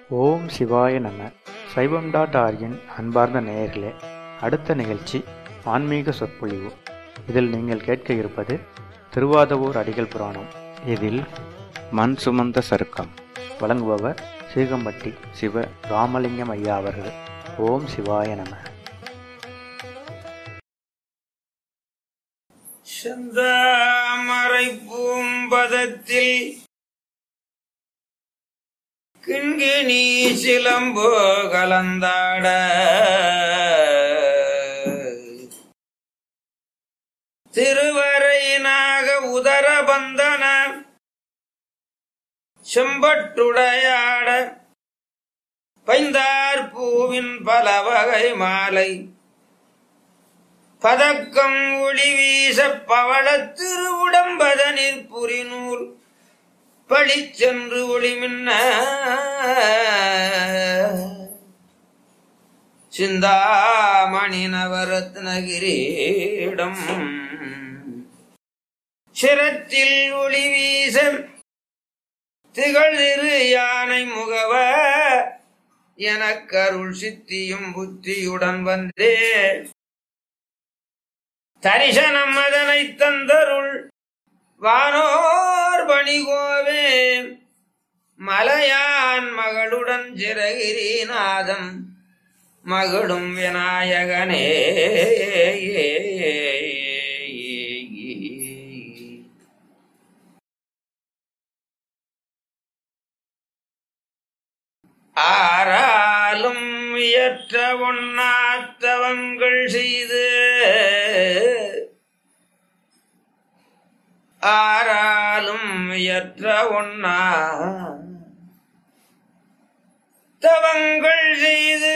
ஓம் சிவாய நம சைவம் டாட் ஆர்கின் அன்பார்ந்த நேயர்களே அடுத்த நிகழ்ச்சி ஆன்மீக சொற்பொழிவு இதில் நீங்கள் கேட்க இருப்பது திருவாதவூர் அடிகள் புராணம் இதில் மண் சுமந்த சருக்கம் வழங்குபவர் சீகம்பட்டி சிவ ராமலிங்கம் ஐயா அவர்கள் ஓம் சிவாய நம செந்தாமரை பூம்பதத்தில் கிண்கிணி சிலம்போ கலந்தாட திருவரையினாக உதரபந்தன செம்பட்டுடையாட பைந்தார் பூவின் பல வகை மாலை பதக்கம் ஒளி வீச பவள திருவுடம்பதனில் புரிநூல் பழிச்சென்று ஒளிமின்ன சிந்தாமணி நவரத்னகிரீடம் சிரத்தில் ஒளி வீச திகழ்திரு யானை முகவ எனக்கருள் சித்தியும் புத்தியுடன் வந்தே தரிசனம் அதனை தந்தருள் வானோர் பணிகோவே மலையான் மகளுடன் சிறகிரிநாதன் மகளும் விநாயகனே ஆறாலும் இயற்ற ஒண்ணாத்தவங்கள் செய்து ஆறாலும் இயற்ற ஒண்ணா தவங்கள் செய்து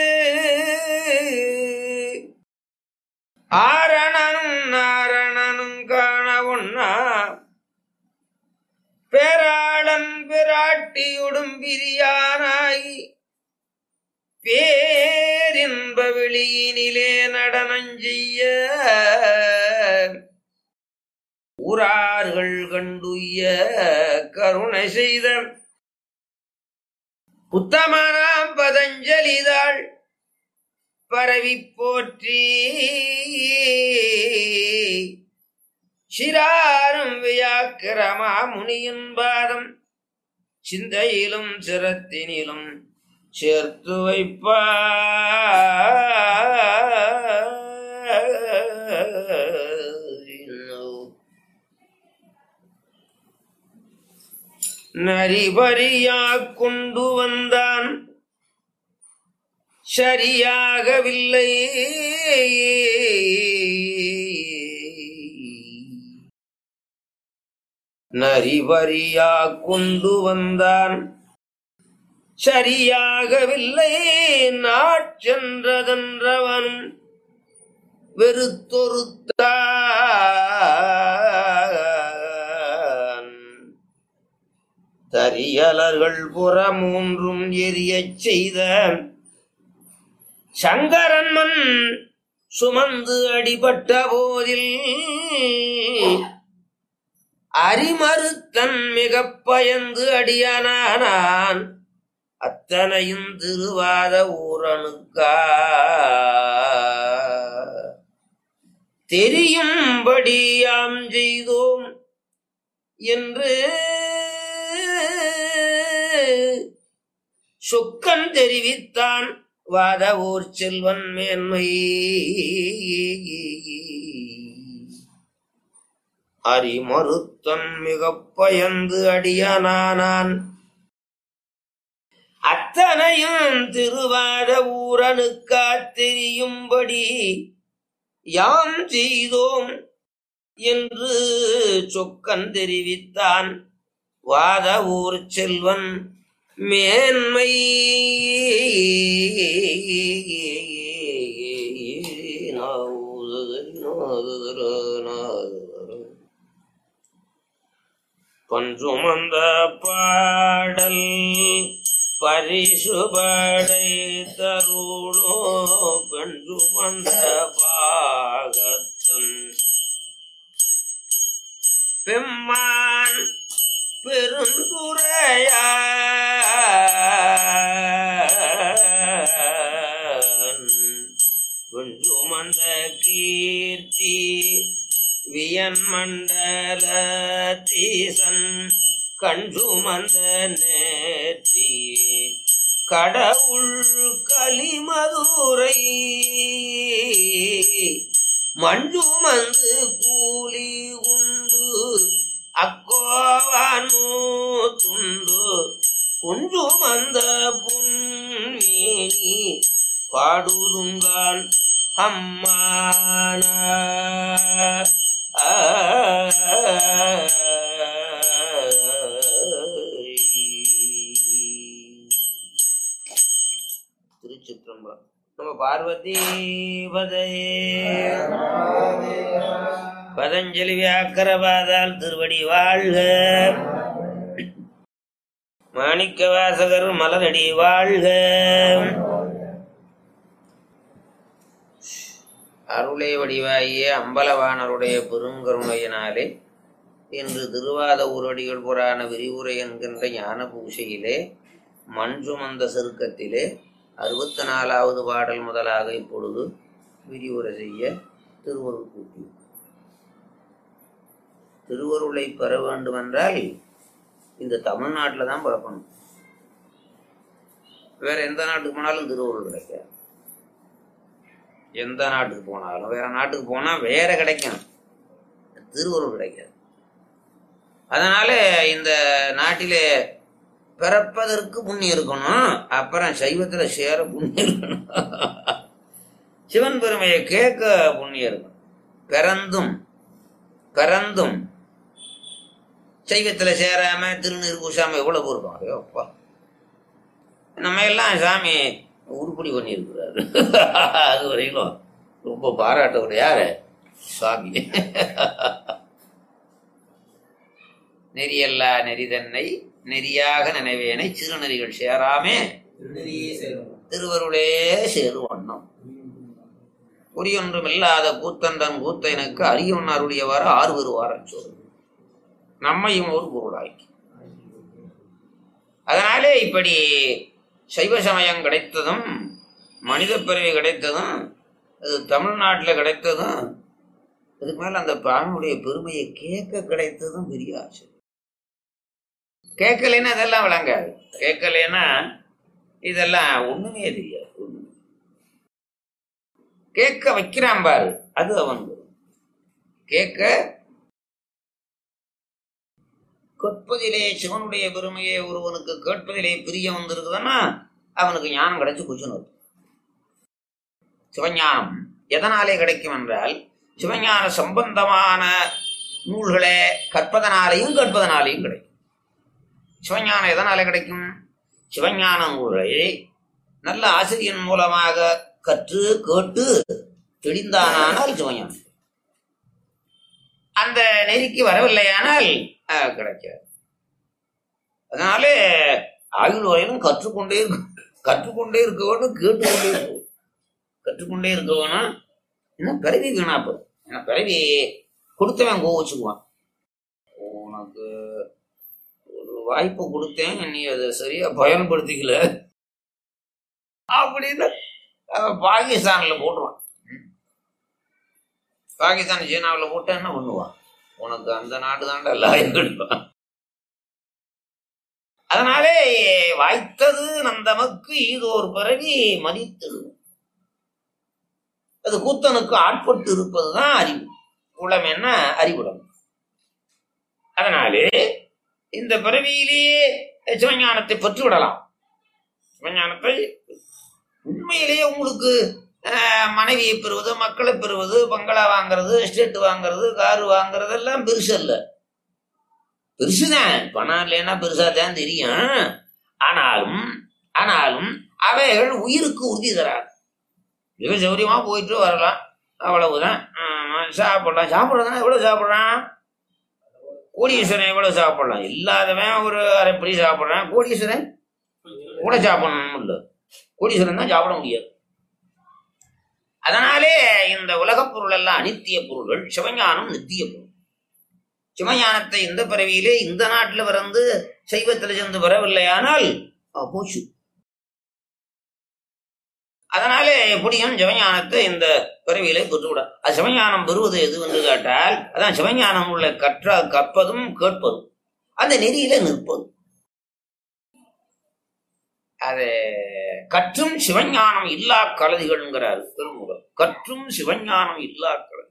ஆரணனும் நாரணனும் காண ஒண்ணா பேராளன் பிராட்டியுடும் பிரியானாகி பேரின்ப வெளியினிலே நடனஞ்செய்ய ஊரார்கள் கண்டுய கருணை செய்த உத்தமனாம் பதஞ்சலிதாள் பரவி போற்றி சிராரும் வியாக்கிரமா முனியின் பாதம் சிந்தையிலும் சிரத்தினிலும் சேர்த்து வைப்பா நரிபரியா கொண்டு வந்தான் சரியாகவில்லை நரிபரியா கொண்டு வந்தான் சரியாகவில்லை நாட்சென்றதென்றவனும் வெறுத்தொருத்தான் தரியலர்கள் புறமூன்றும் எரியச் செய்த சங்கரன் மண் சுமந்து அடிபட்ட போதில் அரிமறுத்தன் மிகப் பயந்து அடியானான் அத்தனையும் திருவாத ஊரனுக்கா தெரியும்படியாம் செய்தோம் என்று சொக்கன் தெரிவித்தான் வாதவூர் செல்வன் மேன்மை அரிமறுத்தன் மிகப் பயந்து அடியானான் அத்தனையும் திருவாத ஊரனுக்கா தெரியும்படி யாம் செய்தோம் என்று சொக்கன் தெரிவித்தான் வாத ஊர் செல்வன் மேன்மை பஞ்சுமந்த பாடல் பரிசுபடை தருளோ பெண்சுமந்த பாகத்தன் பெம்மான் பெருந்துரையார் கீர்த்தி வியன் மண்டல தீசன் கஞ்சுமந்த நேற்றி கடவுள் கலிமதுரை மஞ்சுமந்து கூலி உண்டு அக்கோவானு துண்டு புஞ்சுமந்த புன்மேனி பாடுதுங்கான் அம்மான திருச்சிற்றம்பலம் நம்ம பார்வதி பதையே பதஞ்சலி வியாக்கரபாதால் திருவடி வாழ்க மாணிக்க வாசகர் மலரடி வாழ்க அருளை வடிவாகிய அம்பலவாணருடைய பெருங்கருணையினாலே இன்று திருவாத ஊரடிகள் புராண விரிவுரை என்கின்ற ஞான பூசையிலே மண் சுமந்த செருக்கத்திலே அறுபத்தி நாலாவது பாடல் முதலாக இப்பொழுது விரிவுரை செய்ய திருவருள் கூட்டி திருவருளை பெற வேண்டுமென்றால் இந்த தமிழ்நாட்டில் தான் பிறக்கணும் வேற எந்த நாட்டுக்கு போனாலும் திருவருள் கிடைக்காது எந்த நாட்டுக்கு போனாலும் வேற நாட்டுக்கு போனால் வேற கிடைக்கும் திருவருள் கிடைக்காது அதனால இந்த நாட்டிலே பிறப்பதற்கு புண்ணியம் இருக்கணும் அப்புறம் சைவத்துல சேர புண்ணியம் இருக்கணும் சிவன் பெருமையை கேட்க புண்ணியம் இருக்கணும் பிறந்தும் பிறந்தும் சைவத்துல சேராம திருநீர் பூசாம எவ்வளவு இருக்கும் ஐயோ அப்பா நம்ம எல்லாம் சாமி உருப்படி பண்ணியிருக்கிறாரு அது வரைக்கும் ரொம்ப பாராட்டக்கூடிய யாரு சுவாமி நெறியல்லா நெறிதன்னை நெறியாக நினைவேனை சிறுநெறிகள் சேராமே திருவருளே சேரு வண்ணம் குறியொன்றும் இல்லாத கூத்தந்தன் கூத்தனுக்கு அரியவன் அருளியவாறு ஆறு வருவாரன் சொல் நம்மையும் ஒரு பொருளாக்கி அதனாலே இப்படி சைவ சமயம் கிடைத்ததும் மனித பிறவி கிடைத்ததும் அது தமிழ்நாட்டில் கிடைத்ததும் அதுக்கு மேல அந்த பிராணுடைய பெருமையை கேட்க கிடைத்ததும் பெரிய ஆசை கேட்கலைன்னா அதெல்லாம் விளங்காது கேட்கலைன்னா இதெல்லாம் ஒண்ணுமே தெரியாது ஒண்ணுமே. கேட்க வைக்கிறான் பாரு அது அவன் கேட்க கேட்பதிலே சிவனுடைய பெருமையை ஒருவனுக்கு கேட்பதிலே பிரியம் வந்திருக்குதுன்னா அவனுக்கு ஞானம் கிடைச்சு குச்சுன்னு சிவஞானம் எதனாலே கிடைக்கும் என்றால் சிவஞான சம்பந்தமான நூல்களை கற்பதனாலேயும் கேட்பதனாலேயும் கிடைக்கும் சிவஞானம் எதனால கிடைக்கும் சிவஞான நூலை நல்ல ஆசிரியன் மூலமாக கற்று கேட்டு தெளிந்தானால் சிவஞானம் அந்த நெறிக்கு வரவில்லையானால் அஹ், கிடைக்காது அதனாலே ஆயுள் வரையிலும் கற்றுக்கொண்டே இருக்க கற்றுக்கொண்டே இருக்க வேணும் கேட்டுக்கொண்டே இருக்க வேணும் கற்றுக்கொண்டே இருக்க வேணும் இன்னும் பிறவி வீணா போகும் ஏன்னா பிறவி கொடுத்தவன் கோவச்சுக்குவான் உனக்கு ஒரு வாய்ப்பு கொடுத்தேன் நீ அதை சரியா பயன்படுத்திக்கல அப்படின்னு அவன் பாகிஸ்தான்ல போட்டுருவான் பாகிஸ்தான் சீனாவில் போட்டா என்ன பண்ணுவான் உனக்கு அந்த நாடு தாண்டா லாயம் எடுப்பான் அதனாலே வாய்த்தது நந்தமக்கு இது ஒரு பிறவி மதித்திடும் அது கூத்தனுக்கு ஆட்பட்டு இருப்பதுதான் அறிவு குளம் என்ன அறிவுடம் அதனாலே இந்த பிறவியிலேயே சிவஞானத்தை பெற்றுவிடலாம் சிவஞானத்தை உண்மையிலேயே உங்களுக்கு ஆஹ், மனைவியை பெறுவது மக்களை பெறுவது பங்களா வாங்குறது எஸ்டேட் வாங்குறது காரு வாங்குறது எல்லாம் பெருசு அல்ல பெருசுதான் பணம் இல்லைன்னா பெருசா தான் தெரியும் ஆனாலும் ஆனாலும் அவைகள் உயிருக்கு உறுதி தராது மிக சௌரியமா போயிட்டு வரலாம் அவ்வளவுதான் ஆமா, சாப்பிடலாம் சாப்பிடறதுனா எவ்வளவு சாப்பிடுறான் கோடீஸ்வரன் எவ்வளவு சாப்பிடலாம் இல்லாதவன் ஒரு அரைப்படி சாப்பிடுறான் கோடீஸ்வரன் கூட சாப்பிடணும் இல்லை கோடீஸ்வரன் தான் சாப்பிட முடியாது அதனாலே இந்த உலகப் பொருள் எல்லாம் அனித்திய பொருள்கள் சிவஞானம் நித்திய பொருள் சிவஞானத்தை இந்த பிறவியிலே இந்த நாட்டில் பிறந்து சைவத்தில் சென்று வரவில்லையானால் அஹ், போச்சு அதனால எப்படியும் சிவஞானத்தை இந்த பிறவியிலே பெற்றுவிட அது சிவஞானம் பெறுவது எது என்று கேட்டால் அதான் சிவஞானம் உள்ள கற்ற கற்பதும் கேட்பதும் அந்த நெறியில நிற்பது அது கற்றும் சிவஞானம் இல்லா கலதிகள்ங்கிறார் திருமுகம் கற்றும் சிவஞானம் இல்லா கலதி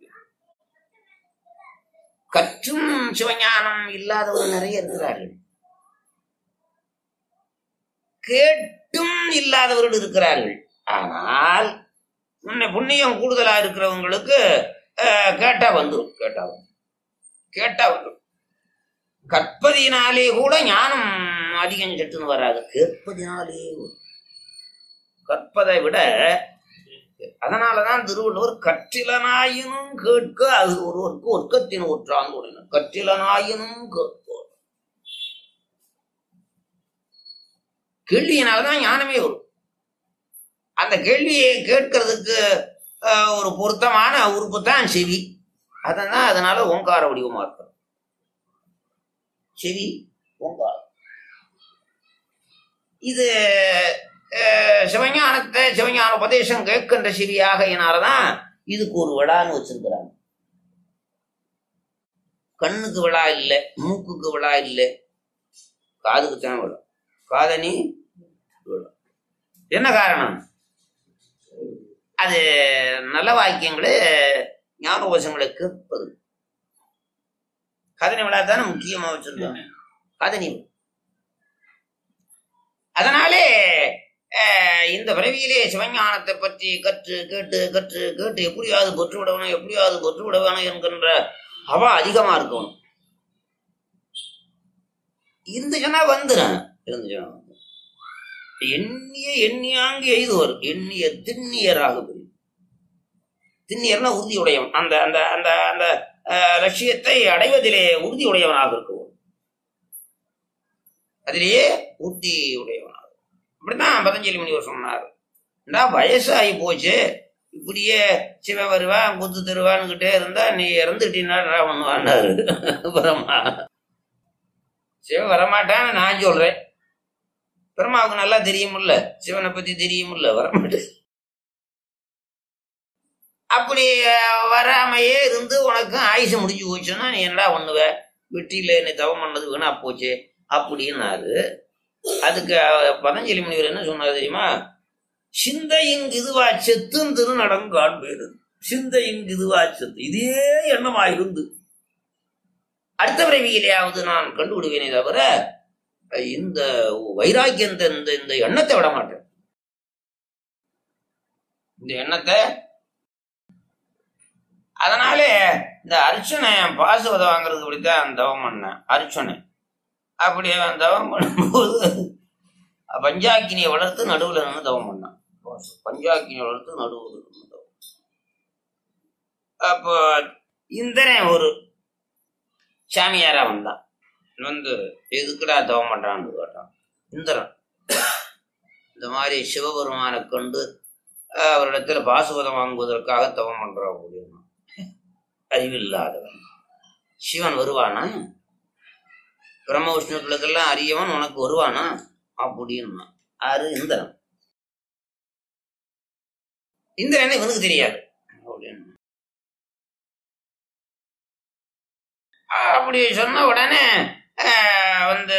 கற்றும் சிவஞானம் இல்லாதவர் நிறைய இருக்கிறார்கள் கேட்டும் இல்லாதவர்கள் இருக்கிறார்கள் ஆனால் முன்ன புண்ணியம் கூடுதலா இருக்கிறவங்களுக்கு அஹ், கேட்டா வந்துடும் கேட்டா வந்துரும். கேட்டா வந்துடும் கற்பதினாலே கூட ஞானம் அதிகம் சட்டுன்னு வராது கேட்பதினாலே வரும். கற்பதை விட அதனாலதான் திருவள்ளுவர் கற்றிலனாயினும் கேட்க அது ஒருவருக்கு ஒர்க்கத்தின் ஒற்றான் கூறினார் கற்றிலனாயினும் கேட்போர் கேள்வியினால்தான் ஞானமே வரும் அந்த கேள்வியை கேட்கறதுக்கு அஹ், ஒரு பொருத்தமான உறுப்பு தான் செவி அதனால் அதனால ஓங்கார வடிவமா இருக்கும் செவி ஓங்காரம் இது அஹ், சிவஞானத்தை சிவஞான உபதேசம் கேட்கின்ற செவியாகையினாலதான் இதுக்கு ஒரு விழான்னு வச்சிருக்கிறாங்க கண்ணுக்கு விழா இல்லை மூக்குக்கு விழா இல்லை காதுக்கு தான் விழா காதணி விழா என்ன காரணம் அது நல்ல வாக்கியங்களே ஞாபகங்களை கேட்பது கதனி விழா தானே முக்கியமா வச்சிருக்காங்க கதனி விழா. அதனாலே அஹ், இந்த பிறவியிலே சிவஞானத்தை பற்றி கற்று கேட்டு கற்று கேட்டு எப்படியாவது பெற்று விடணும் எப்படியாவது பெற்று விட வேணும் என்கின்ற அவா அதிகமா இருக்கணும் இருந்துச்சுன்னா வந்துடும் இருந்துச்சுன்னா வந்துரும். எண்ணிய எண்ணியாங்கு எய்துவர் எண்ணிய திண்ணியராக புரியும் திண்ணியர்னா உறுதியுடையவன் அந்த அந்த அந்த அந்த அஹ், லட்சியத்தை அடைவதிலே உறுதியுடையவனாக இருக்குவோம் அதிலேயே உறுதியுடையவனாக அப்படித்தான் பதஞ்சலி முனிவர் சொன்னார் இந்தா வயசாகி போச்சு இப்படியே சிவன் வருவான் குத்து தருவான்னுகிட்டே இருந்தா நீ இறந்துட்டீங்கன்னா பண்ணுவான்னாரு பிரம்மா சிவன் வரமாட்டான்னு நான் சொல்றேன் பிரம்மாவுக்கு நல்லா தெரியுமில்ல சிவனை பத்தி தெரியுமில்ல வரமாட்டேன் அப்படி அஹ், வராமையே இருந்து உனக்கு ஆயுசு முடிஞ்சு போச்சுன்னா நீ என்னடா பண்ணுவ வெற்றியில நீ தவம் பண்ணது வீணா போச்சு அப்படின்னாரு அதுக்கு அஹ், பதஞ்சலி முனிவர் என்ன சொன்னார் தெரியுமா சிந்தையிங்கு இதுவா செத்தும் திருநடம் காண்பேடு சிந்தையிங்கு இதுவா செத்து இதே எண்ணமா இருந்து அடுத்த பிறவியிலேயாவது நான் கண்டுபிடுவேனே தவிர இந்த வைராக்கியந்த இந்த இந்த எண்ணத்தை விட மாட்டேன் இந்த எண்ணத்தை அதனாலே இந்த அர்ச்சனை பாசுவதை வாங்குறது இப்படித்தான் தவம் பண்ணேன் அர்ச்சனை அப்படி அவன் தவம் பண்ணும்போது பஞ்சாக்கினியை வளர்த்து நடுவுல நின்று தவம் பண்ணான் பஞ்சாக்கினியை வளர்த்து நடுவுல நின்று தவம் அப்போ இந்திரன் ஒரு சாமியாரா வந்தான் வந்து எதுக்குடா தவம் பண்றான்னு கேட்டான் இந்திரன் இந்த மாதிரி சிவபெருமானை கண்டு அஹ், அவரிடத்துல பாசுபதம் வாங்குவதற்காக தவம் பண்றான் அப்படின்னு அறிவில்லாதவன் சிவன் வருவானா பிரம்ம விஷ்ணுக்களுக்கெல்லாம் அறியவன் உனக்கு வருவானா அப்படின்னா ஆறு இந்திரன் இந்திரன் இவனுக்கு தெரியாது அப்படின்னு அப்படி சொன்ன உடனே ஆஹ், வந்து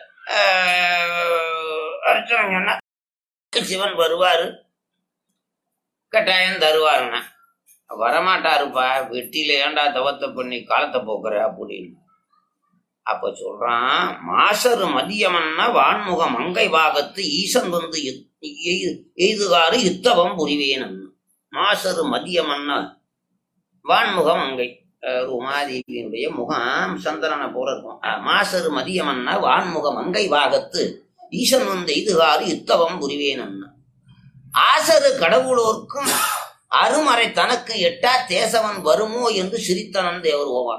ஆஹ், அர்ச்சனை சொன்ன சிவன் வருவாரு கட்டாயம் தருவாருன்னா வரமாட்டாருப்பா வெட்டியில ஏன்டா தவத்தை பண்ணி காலத்தை போக்குற அப்படின்னு அப்ப சொல்றான் மாசரு மதியமன்னா வான்முக மங்கை பாகத்து ஈசன் வந்து எத்- எய்- எய்துகாரு யுத்தவம் புரிவேன் மாசரு மதியமன்னா வான்முக மங்கை அஹ் உமாதேவியினுடைய முகம் சந்திரனை போல இருக்கும் அஹ் மாசரு மதியமன்னா வான்முக மங்கை பாகத்து ஈசன் வந்து எய்துகாரு யுத்தவம் புரிவேன் ஆசரு கடவுளோர்க்கும் அருமறை தனக்கு எட்டா தேசவன் வருமோ என்று சிரித்தனன் தேவர் ஓவான்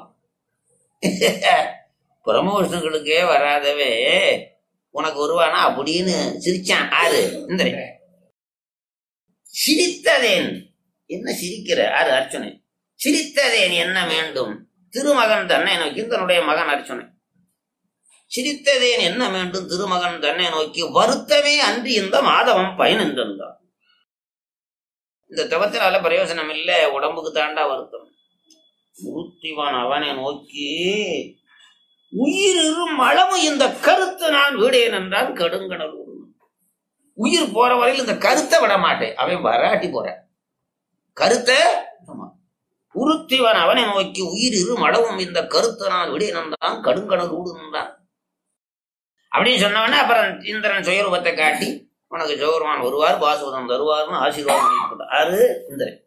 பிரமோஷன்களுக்கே வராதவே உனக்கு வருவானா அப்படின்னு சிரிச்சான் ஆறு இந்திரன் சிரித்ததேன் என்ன சிரிக்கிற ஆறு அர்ச்சனை சிரித்ததேன் என்ன வேண்டும் திருமகன் தன்னை நோக்கி தன்னுடைய மகன் அர்ச்சனை சிரித்ததேன் என்ன வேண்டும் திருமகன் தன்னை நோக்கி வருத்தமே அன்றி இந்த மாதவன் பயன் என்றான் இந்த தவத்தினால பிரயோஜனம் இல்லை உடம்புக்கு தாண்டா வருத்தம் மூர்த்திவான் அவனை நோக்கி உயிரிரும் மளமும் இந்த கருத்து நான் விடேன் என்றால் கடுங்கடல் உருகும். உயிர் போற வரையில் இந்த கருத்தை விட மாட்டேன் அவன் வராட்டி போற கருத்தை ஆமா. உருத்திவன் அவனை நோக்கி உயிர் இரு மளவும் இந்த கருத்தை நான் விடேன் என்றான் கடுங்கடல் ஊடுன்றான் அப்படின்னு சொன்னவனே அப்புறம் இந்திரன் சுயரூபத்தை காட்டி உனக்கு ஜோகர்மான் வருவார் பாசுவதம் தருவார்னு ஆசீர்வாதம் பண்ணிவிட்டார். அது இந்திரன்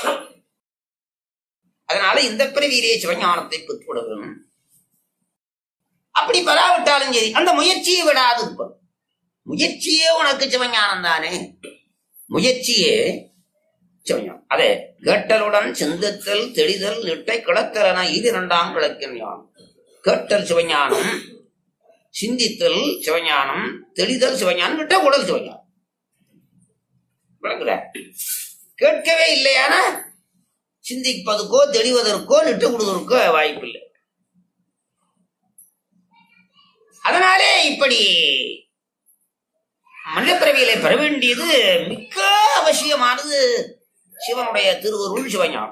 அதனால இந்த பிறவியிலே சிவஞானத்தை பெற்றுவிட வேணும் அப்படி பெறாவிட்டாலும் சரி அந்த முயற்சியை விடாது இருப்பது. முயற்சியே உனக்கு சிவஞானம் தானே முயற்சியே சிவஞானம் அதே கேட்டலுடன் சிந்தத்தல் தெளிதல் நிட்டை கிளத்தலன இது இரண்டாம் கிழக்கின் ஞானம் கேட்டல் சிவஞானம் சிந்தித்தல் சிவஞானம் தெளிதல் சிவஞானம் விட்ட உடல் சிவஞானம் விளங்குற கேட்கவே இல்லையான சிந்திப்பதுக்கோ தெளிவதற்கோ நிட்டு கொடுவதற்கோ வாய்ப்பில்லை அதனாலே இப்படி மனித பிறவிகளை பெற வேண்டியது மிக்க அவசியமானது சிவனுடைய திருவருள் சிவஞானம்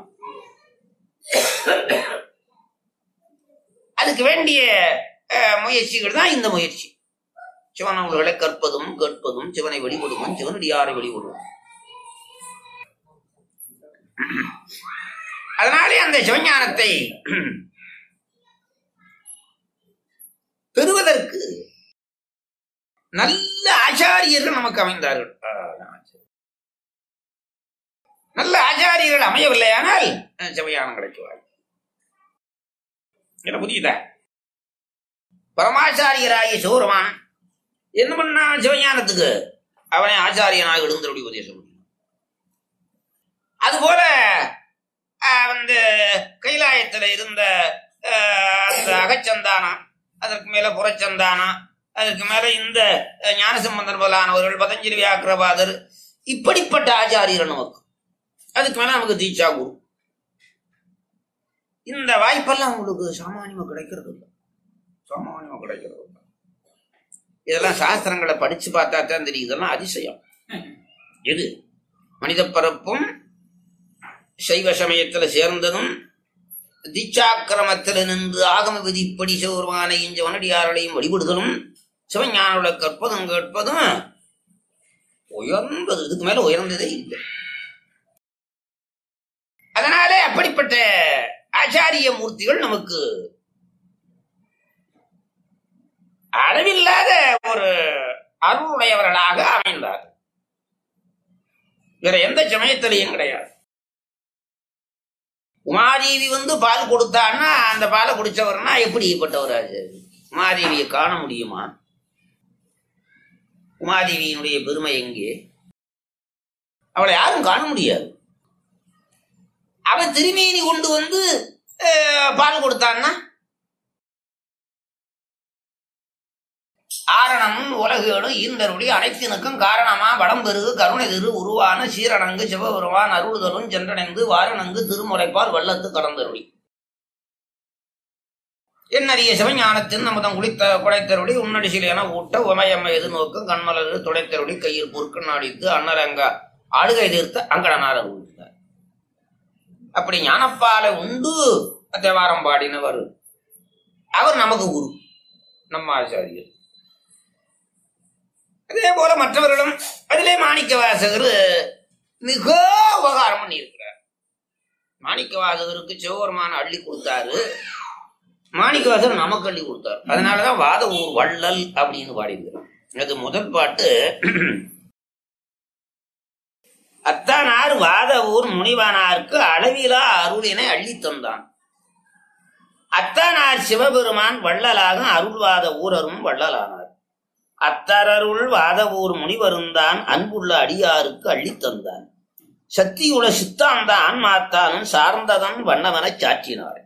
அதுக்கு வேண்டிய அஹ், முயற்சிகள் தான் இந்த முயற்சி சிவன் அவர்களை கற்பதும் கேட்பதும் சிவனை வெளிப்படுவதும் சிவனடியாரை வெளிப்படுவோம் அதனாலே அந்த சிவஞானத்தை பெறுவதற்கு நல்ல ஆச்சாரியர்கள் நமக்கு அமைந்தார்கள் ஆ, நல்ல ஆச்சாரியர்கள் அமையவில்லையானால் அஹ், சிவஞானம் கிடைக்குவாய் என்ன புரியுதா பரமாச்சாரியராகிய சௌரமான் என்ன பண்ணா சிவஞானத்துக்கு அவனை ஆச்சாரியனாக எழுந்தருடைய உபதேசம் பண்ணினான். அதுபோல ஆஹ், வந்து கைலாயத்துல இருந்த ஆஹ், அந்த அகச்சந்தானம் அதற்கு மேல புறச்சந்தானம் அதுக்கு மேல இந்த அஹ், ஞானசம்பந்தர் முதலானவர்கள் பதஞ்சலி வியாக்கிரபாதர் இப்படிப்பட்ட ஆச்சாரியர்கள் நமக்கு அதுக்கு மேல நமக்கு தீட்சா குரு இந்த வாய்ப்பெல்லாம் உங்களுக்கு சாமானியமா கிடைக்கிறது இல்லை சாமானியமா கிடைக்கிறது இல்லை இதெல்லாம் சாஸ்திரங்களை படிச்சு பார்த்தா தான் தெரியும் இதெல்லாம் அதிசயம் எது மனித பரப்பும் சைவ சமயத்துல சேர்ந்ததும் தீட்சாக்கிரமத்தில் நின்று ஆகம விதிப்படி சிவருமானையும் சிவனடியார்களையும் வழிபடுதலும் சிவஞானோட கற்பதும் கேட்பதும் உயர்ந்தது இதுக்கு மேல உயர்ந்ததே இல்லை அதனாலே அப்படிப்பட்ட ஆச்சாரிய மூர்த்திகள் நமக்கு அளவில்லாத ஒரு அருளுடையவர்களாக அமைந்தார் வேற எந்த சமயத்திலையும் கிடையாது உமாதேவி வந்து பால் கொடுத்தான்னா அந்த பாலை குடிச்சவர்னா எப்படிப்பட்டவர் ஆச்சாரி உமாதேவியை காண முடியுமா உமாதேவியினுடைய பெருமை எங்கே அவளை யாரும் காண முடியாது அவ திருமேனி கொண்டு வந்து அஹ், பால் கொடுத்தான்னா ஆரணமும் உலகேடும் ஈந்தருடைய அனைத்தினுக்கும் காரணமா வடம்பெருகு கருணை திரு உருவான சீரணங்கு சிவபெருமான் அருள்தலும் சென்றடைந்து வாரணங்கு திருமுறைப்பால் வள்ளத்து கடந்தருளி என்னறிய சிவஞானத்தின் நமதம் குளித்த குடைத்தருளி உன்னடி சிலையென ஊட்ட உமையம்மை எது நோக்கும் கண்மலரு துடைத்தருளி கையில் பொறுக்கு நாடித்து அன்னரங்க ஆளுகை தீர்த்த அங்கடனார் அருள்கிறார் அப்படி ஞானப்பாலை உண்டு தேவாரம் பாடினவர் அவர் நமக்கு குரு நம்ம ஆச்சாரியர் அதே போல மற்றவர்களும் அதிலே மாணிக்க வாசகர் மிக உபகாரம் பண்ணியிருக்கிறார் மாணிக்க வாசகருக்கு சிவபெருமான அள்ளி கொடுத்தாரு மாணிக்க வாசகர் நமக்கு அள்ளி கொடுத்தார் அதனாலதான் வாத ஊர் வள்ளல் அப்படின்னு பாடியிருக்கிறார் அது முதல் பாட்டு அத்தானார் வாத ஊர் முனிவானாருக்கு அளவிலா அருளினை அள்ளி தந்தான் அத்தானார் சிவபெருமான் வள்ளலாக அருள்வாத ஊரரும் வள்ளலானார் அத்தரருள் வாதவூர் முனிவருந்தான் அன்புள்ள அடியாருக்கு அள்ளித் தந்தான் சக்தியுள்ள சித்தாந்த ஆன்மாத்தானும் சார்ந்ததன் வண்ணவனச் சாற்றினார்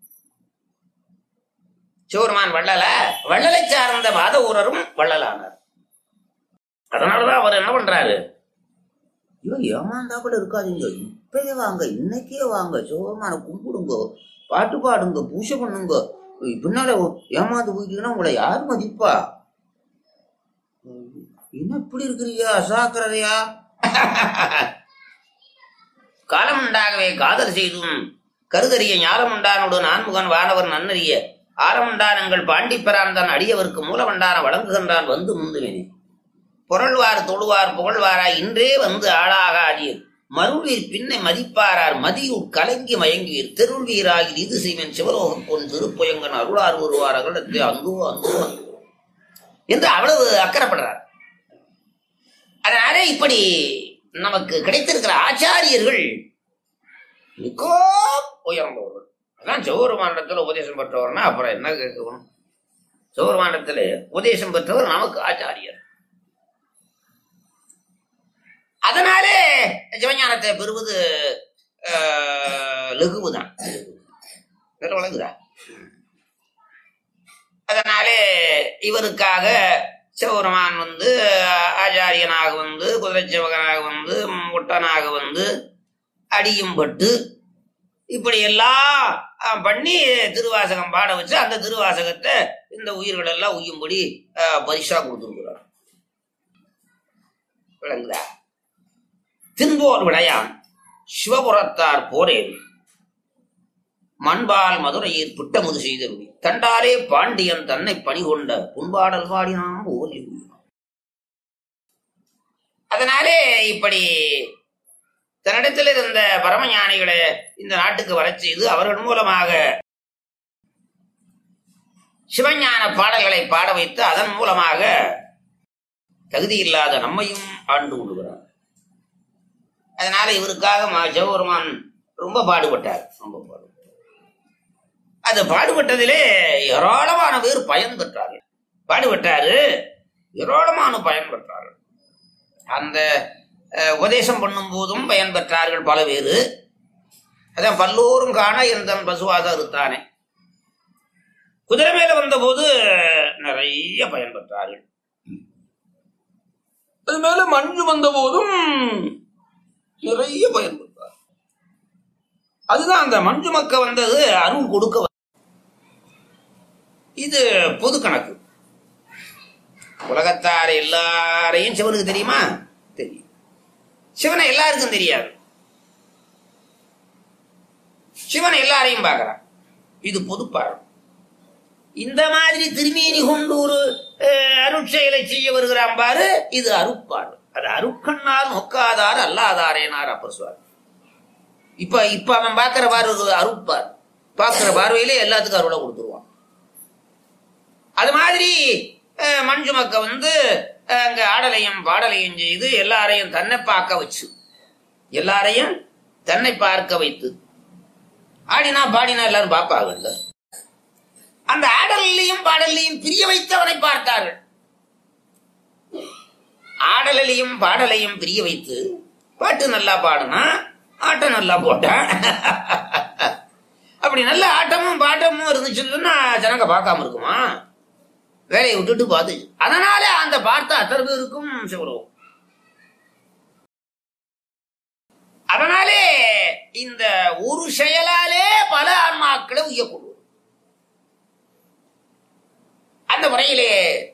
சிவருமான் வள்ளல வள்ளலை சார்ந்த வாத ஊரரும் வள்ளலானார் அதனாலதான் அவர் என்ன பண்றாரு ஐயோ ஏமாந்தாப்புல இருக்காதீங்க இப்பவே வாங்க இன்னைக்கே வாங்க சிவபெருமான கும்பிடுங்க பாட்டு பாடுங்க பூஜை பண்ணுங்க பின்னால ஏமாந்து போயிட்டீங்கன்னா உங்களை யார் மதிப்பா என்ன இப்படி இருக்கிறியா அசாக்கிறதையா காலமுண்டாகவே காதல் செய்தும் கருதறிய ஞாலமுண்டானோடு நான்முகன் வானவர் நன்னறிய ஆரமுண்டானங்கள் பாண்டிப்பரான் அடியவருக்கு மூலமண்டான வழங்குகின்றான் வந்து முந்துவினே புரள்வார் தொழுவார் புகழ்வாராய் இன்றே வந்து ஆளாக ஆடியர் மருள்வீர் பின்னை மதிப்பாரார் மதியூர் கலங்கி மயங்குவீர் தெருள்வீராகில் இது செய்வன் சிவலோகம் பொன் திருப்புயங்கன் அருளார் ஒருவார் அகலத்தை அங்கோ அங்கோ அங்கோ என்று அவ்வளவு அக்கறைப்படுறார் அதனாலே இப்படி நமக்கு கிடைத்திருக்கிற ஆச்சாரியர்கள் மிக உயர்ந்தவர்கள் அதான் சௌரமாண்டத்தில் உபதேசம் பெற்றவர்னா அப்புறம் என்ன கேட்கணும் சௌரமாண்டத்தில் உபதேசம் பெற்றவர் நமக்கு ஆச்சாரியர் அதனாலே சிவஞானத்தை பெறுவது ஆஹ், லகுவுதான் வேற வழங்குதா அதனாலே இவருக்காக சிவபெருமான் வந்து ஆச்சாரியனாக வந்து குதிரை சிவகனாக வந்து முட்டனாக வந்து அடியும் பட்டு இப்படி எல்லாம் அஹ், பண்ணி திருவாசகம் பாட வச்சு அந்த திருவாசகத்தை இந்த உயிர்கள் எல்லாம் உய்யும்படி அஹ், பரிசா கொடுத்துருக்கிறார் விளங்குதா தின்போர் விளையான் சிவபுரத்தார் போரேன் மண்பால் மதுரையில் பிட்டமுது செய்தருளி தண்டாலே பாண்டியன் தன்னை பணிகொண்ட புண்பாடல் பாடினாம் ஓலி அதனாலே இப்படி தன்னிடத்தில் இருந்த பரமஞானிகளை இந்த நாட்டுக்கு வரச் செய்து அவர்கள் மூலமாக சிவஞான பாடல்களை பாட வைத்து அதன் மூலமாக தகுதியில்லாத நம்மையும் ஆண்டு கொள்கிறார் அதனால இவருக்காக மா- சிவபெருமான் ரொம்ப பாடுபட்டார் ரொம்ப பாடுபட்டார் அது பாடுபட்டதிலே ஏராளமான பேர் பயன் பெற்றார்கள் பாடுபட்டாரு ஏராளமான பயன் பெற்றார்கள் அந்த அஹ், உபதேசம் பண்ணும் போதும் பயன் பெற்றார்கள் பல பேரு அதான் பல்லோரும் காண எந்தன் பசுவாத இருத்தானே குதிரை மேல வந்தபோது நிறைய பயன் பெற்றார்கள் அது மேல மஞ்சு வந்த போதும் நிறைய பயன் பெற்றார் அதுதான் அந்த மஞ்சு மக்க வந்தது அருள் கொடுக்க வந்தது. இது பொது கணக்கு உலகத்தார் எல்லாரையும் சிவனுக்கு தெரியுமா தெரியும் சிவனை எல்லாருக்கும் தெரியாது சிவனை எல்லாரையும் பார்க்கறான் இது பொது பாடம் இந்த மாதிரி திருமேனி கொண்டு ஒரு அஹ், அருட்செயலை செய்ய வருகிறான் பாரு இது அருட்பாடு அது அருட்கண்ணால் நோக்காதார் அல்லாதாரேனார் அப்பர் சுவாமி இப்ப இப்ப அவன் பார்க்கிற பார்வை ஒரு அருட்பார் பார்க்கிற பார்வையிலே எல்லாத்துக்கும் அருளை கொடுத்துருவான் அது மாதிரி அஹ், மஞ்சு மக்க வந்து அஹ், அங்க ஆடலையும் பாடலையும் செய்து எல்லாரையும் தன்னை பார்க்க வச்சு எல்லாரையும் தன்னை பார்க்க வைத்து ஆடினா பாடினா எல்லாரும் பார்ப்பாங்கல்ல அந்த ஆடலையும் பாடலையும் பிரிய வைத்தவனை பார்த்தார்கள் ஆடலையும் பாடலையும் பிரிய வைத்து பாட்டு நல்லா பாடுனா ஆட்டம் நல்லா போட்டான் அப்படி நல்ல ஆட்டமும் பாட்டமும் இருந்துச்சுன்னா ஜனங்க பார்க்காம இருக்குமா வேலையை விட்டுட்டு பார்த்து அதனால அந்த பார்த்த அத்தனை பேருக்கும் சிவரோகம் அதனாலே இந்த ஒரு செயலாலே பல ஆன்மாக்களை உய்யக்கூடும் அந்த முறையிலே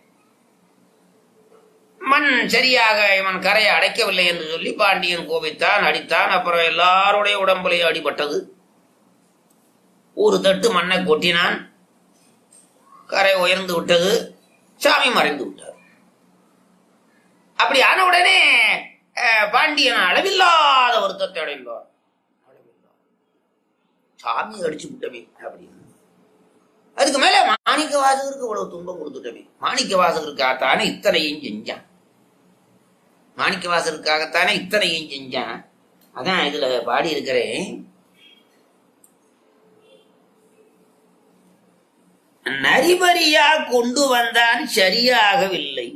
மண் சரியாக இவன் கரையை அடைக்கவில்லை என்று சொல்லி பாண்டியன் கோபித்தான் அடித்தான் அப்புறம் எல்லாருடைய உடம்புலையும் அடிபட்டது ஒரு தட்டு மண்ணை கொட்டினான் கரை உயர்ந்து விட்டது சாமி மறைந்து விட்டார் அப்படி ஆன உடனே அஹ், பாண்டியன் அளவில்லாத வருத்தத்தை அடைந்தார் அளவில்லாத. சாமி அடிச்சு விட்டமே அப்படின்னு அதுக்கு மேல மாணிக்க வாசகருக்கு இவ்வளவு துன்பம் கொடுத்துட்டமே மாணிக்க வாசகருக்காகத்தானே இத்தனையும் செஞ்சான் மாணிக்க வாசகருக்காகத்தானே இத்தனையும் செஞ்சான் அதான் இதுல பாடி இருக்கிறேன் நரிபரியா கொண்டு வந்தான் சரியாகவில்லை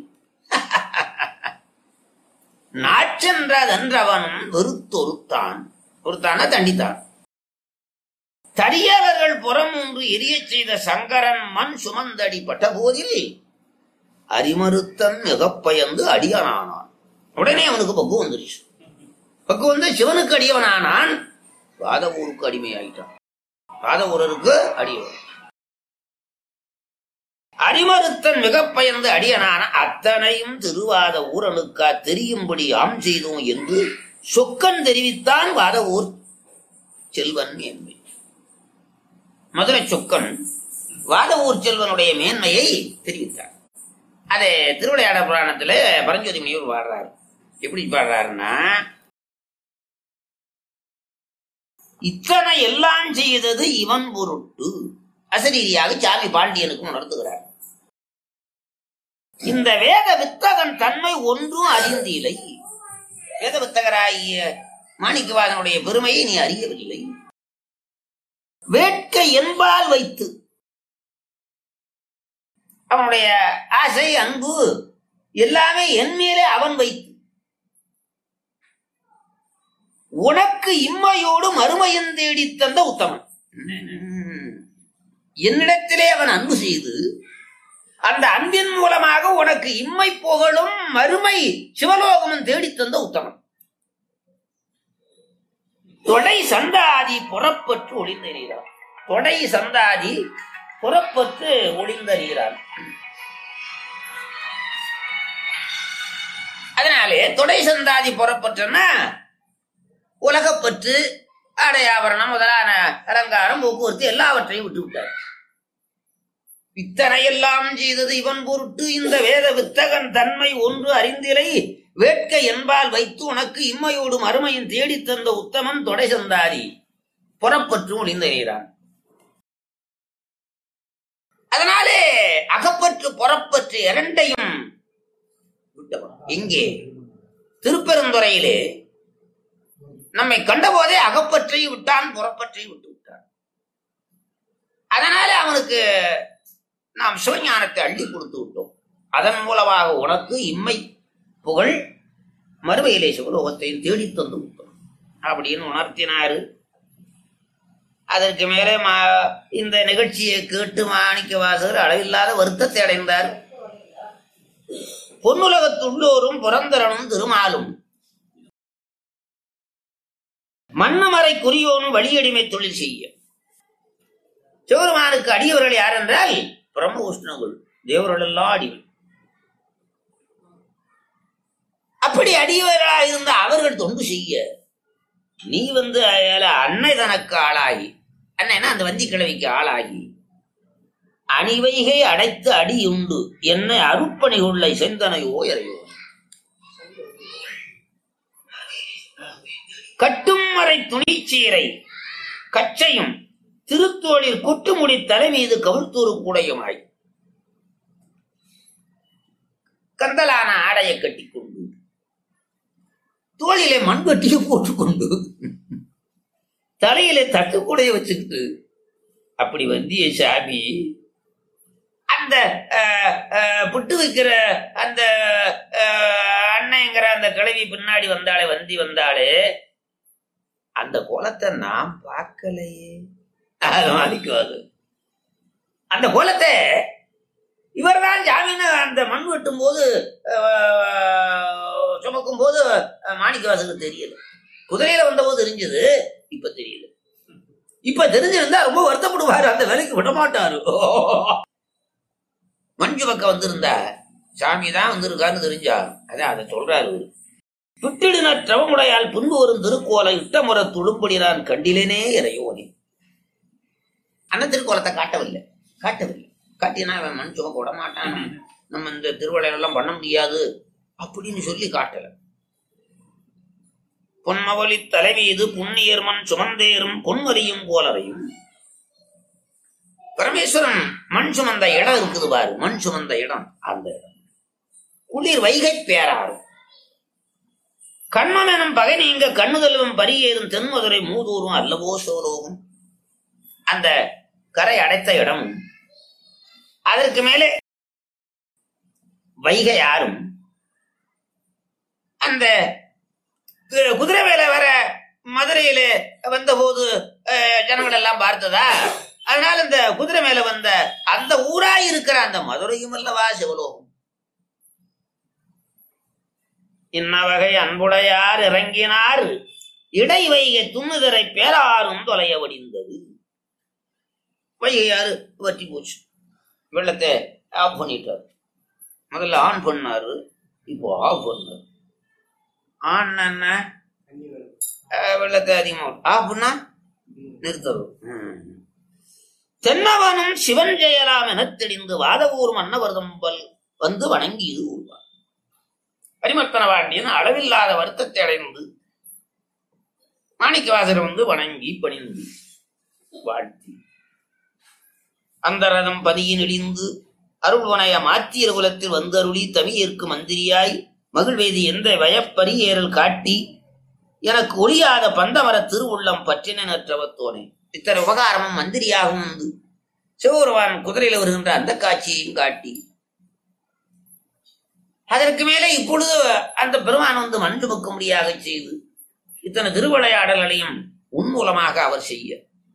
நாச்சென்றதென்றவனும் வெறுத்தொருத்தான் ஒருத்தான தண்டித்தான் தடியவர்கள் புறம் ஒன்று எரியச் செய்த சங்கரன் மண் சுமந்தடிப்பட்ட போதில் அரிமறுத்தன் மிகப்பயந்து அடியனானான் உடனே அவனுக்கு பக்குவம் வந்துருச்சு பக்குவம் வந்து சிவனுக்கு அடியவனானான் வாதவூருக்கு அடிமையாயிட்டான் வாதவூரருக்கு அடியவன் அரிமறுத்தன் மிகப்பயந்து அடியனான அத்தனையும் திருவாத ஊரனுக்கா தெரியும்படி ஆம் செய்தோம் என்று சொக்கன் தெரிவித்தான் வாத ஊர் செல்வன் மேன்மை மதுரை சொக்கன் வாத ஊர் செல்வனுடைய மேன்மையை தெரிவித்தார் அது திருவிளையாட புராணத்துல பரஞ்சோதி முனிவர் பாடுறாரு எப்படி பாடுறாருன்னா இத்தனை எல்லாம் செய்தது இவன் பொருட்டு அசரீதியாக சாமி பாண்டியனுக்கும் உணர்த்துகிறார் இந்த வேத வித்தகன் தன்மை ஒன்றும் அறிந்திலை வேத வித்தகராகிய மாணிக்கவாதனுடைய பெருமையை நீ அறியவில்லை வேட்கை என்பால் வைத்து அவனுடைய ஆசை அன்பு எல்லாமே என் மேலே அவன் வைத்து உனக்கு இம்மையோடு மறுமையும் தேடி தந்த உத்தமன் என்னிடத்திலே அவன் அன்பு செய்து அந்த அன்பின் மூலமாக உனக்கு இம்மை புகழும் மறுமை சிவலோகமும் தேடி தந்த உத்தமன் தொடை சந்தாதி புறப்பற்று ஒளிந்த நீரான் தொடை சந்தாதி புறப்பற்று ஒளிந்த நீரான் அதனாலே தொடை சந்தாதி புறப்பற்றுன்னா உலகப்பற்று ஆடையாபரணம் முதலான அலங்காரம் போக்குவரத்து எல்லாவற்றையும் விட்டு விட்டார் இத்தனை எல்லாம் செய்தது இவன் பொருட்டு இந்த வேத வித்தகன் தன்மை ஒன்று அறிந்திலை வேட்கை என்பால் வைத்து உனக்கு இம்மையோடும் அருமையும் தேடித் தந்த உத்தமன் தொடை சந்தாதி புறப்பற்று ஒளிந்த நீரான் அதனாலே அகப்பற்று புறப்பற்று இரண்டையும் விட்டவன் இங்கே திருப்பெருந்துறையிலே நம்மை கண்டபோதே அகப்பற்றை விட்டான் புறப்பற்றை விட்டு விட்டான் அதனால அவனுக்கு நாம் சிவஞானத்தை அள்ளி கொடுத்து விட்டோம் அதன் மூலமாக உனக்கு இம்மை புகழ் மறுமையிலே சிவலோகத்தையும் தேடி தந்து விட்டோம் அப்படின்னு உணர்த்தினாரு அதற்கு மேலே மா இந்த நிகழ்ச்சியை கேட்டு மாணிக்க வாசகர் அளவில்லாத வருத்தத்தை அடைந்தார் பொன்னுலகத்துள்ளோரும் புறந்தரனும் திருமாலும் மன்னமறை குறியோனும் வழியடிமை தொழில் செய்ய சிவருமானுக்கு அடியவர்கள் யார் என்றால் பிரம்ம உஷ்ணங்கள் தேவர்கள் எல்லாம் அடிமை அப்படி அடியவர்களாக இருந்த அவர்கள் தொண்டு செய்ய நீ வந்து அயால அன்னை தனக்கு ஆளாகி அன்னைனா அந்த வந்தி கிழவிக்கு ஆளாகி அணிவைகை அடைத்து அடியுண்டு என்னை அருப்பணி உள்ளை செந்தனையோ எறையோ கட்டும் மறை துணிச்சீரை கச்சையும் திருத்தோளில் கொட்டுமுடி தலை மீது கவிழ்த்தூரு கூடையுமாய் கந்தலான ஆடையை கட்டிக்கொண்டு தோளிலே மண்வெட்டியை போட்டுக்கொண்டு தலையிலே தட்டுக்கூடைய வச்சுக்கிட்டு அப்படி வந்திய சாமி அந்த அஹ், அஹ், புட்டு வைக்கிற அந்த அஹ், அண்ணங்கிற அந்த கிழவி பின்னாடி வந்தாளே வந்தி வந்தாளே அந்த கோலத்தை நான் பார்க்கலையே அது மாணிக்குவாது அந்த கோலத்தை இவர்தான் ஜாமீன் அந்த மண் வெட்டும் போது அஹ், சுமக்கும் போது மாணிக்கவாசனுக்கு தெரியல குதிரையில வந்த போது தெரிஞ்சது இப்ப தெரியல இப்ப தெரிஞ்சிருந்தா ரொம்ப வருத்தப்படுவாரு அந்த வேலைக்கு விட மாட்டாரு மஞ்சு பக்கம் வந்திருந்தா சாமி தான் வந்திருக்கான்னு தெரிஞ்சா அதான் அதை சொல்றாரு விட்டிடின திரவமுடையால் புன்பு வரும் திருக்கோலை இட்டமுறை துளும்படினான் கண்டிலேனே இறையோனே அந்த திருக்கோலத்தை காட்டவில்லை காட்டவில்லை காட்டினா அவன் மண் சுமக்க விட மாட்டான் நம்ம இந்த திருவிழையெல்லாம் பண்ண முடியாது அப்படின்னு சொல்லி காட்டல பொன்மவலி தலைமீது புண்ணியர் மண் சுமந்தேறும் பொன்மரியும் போலறையும் பரமேஸ்வரன் மண் சுமந்த இடம் இருக்குது பாரு மண் சுமந்த இடம் அந்த இடம் குளிர் வைகை பேராறும் கண்ணன் எனும் பகை நீங்க கண்ணுதலும் பரியேறும் தென்மதுரை மூதூரும் அல்லவோ சோலோகம் அந்த கரை அடைத்த இடம் அதற்கு மேலே வைகை யாரும் அந்த கு- குதிரை மேல வர மதுரையில வந்தபோது அஹ், ஜனங்கள் எல்லாம் பார்த்ததா அதனால இந்த குதிரை மேல வந்த அந்த ஊராய் இருக்கிற அந்த மதுரையும் அல்லவா சிவலோகம் இன்ன வகை அன்புடையார் இறங்கினார் இடை வைகை துண்ணுதரை பேராரும் தொலைய வடிந்தது வைகையாறு வற்றி போச்சு வெள்ளத்தை ஆஃப் பண்ணிட்டாரு முதல்ல ஆன் பண்ணாரு இப்போ ஆஃப் பண்ணாரு ஆன் என்ன அஹ், வெள்ளத்தை அதிகமா விடும். அப்படின்னா நிறுத்தரும் ம். தென்னவனும் சிவன் ஜெயலாம் எனத் தெளிந்து வாதவூர் மன்னவர்தம்பல் வந்து வணங்கி இது ஊர்வார் பரிமர்த்தன பாண்டியன் அளவில்லாத வருத்தத்தை அடைந்து மாணிக்கவாசரை வந்து வணங்கி பணிந்து வாழ்த்தி அந்த ரதம் பதியின் இடிந்து அருள்வனைய மாத்தியர் குலத்தில் வந்தருளி தமியேற்கு மந்திரியாய் மகிழ்வேதி எந்த வயப்பரியேறல் காட்டி எனக்கு ஒழியாத பந்தமர திருவுள்ளம் பற்றினற்றவத்தோனே இத்தனை உபகாரமும் மந்திரியாகவும் உண்டு சிவபெருமான் குதிரையில் வருகின்ற அந்த காட்சியையும் காட்டி அதற்கு மேலே இப்பொழுது அந்த பெருமான் வந்து மண் சுமக்கும்படியாக செய்து இத்தனை திருவிளையாடல்களையும் உன் மூலமாக அவர் செய்ய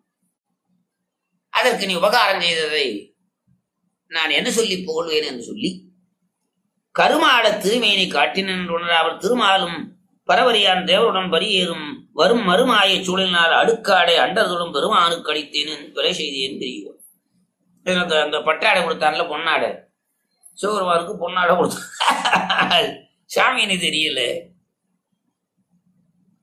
அதற்கு நீ உபகாரம் செய்ததை நான் என்ன சொல்லி புகழ்வேன் என்று சொல்லி கருமாட திருமேனி காட்டினன் உணர அவர் திருமாலும் பரவரியான் தேவருடன் பரியேறும் வரும் மறுமாய சூழலினால் அடுக்காடை அண்டர்தொடும் பெருமானுக்கு அளித்தேன் விலை செய்தேன் தெரியும் எனக்கு அந்த பட்டாடை கொடுத்தான்ல பொன்னாடை சிவபெருமானுக்கு பொன்னாடை கொடுத்தான் சாமி எனக்கு தெரியல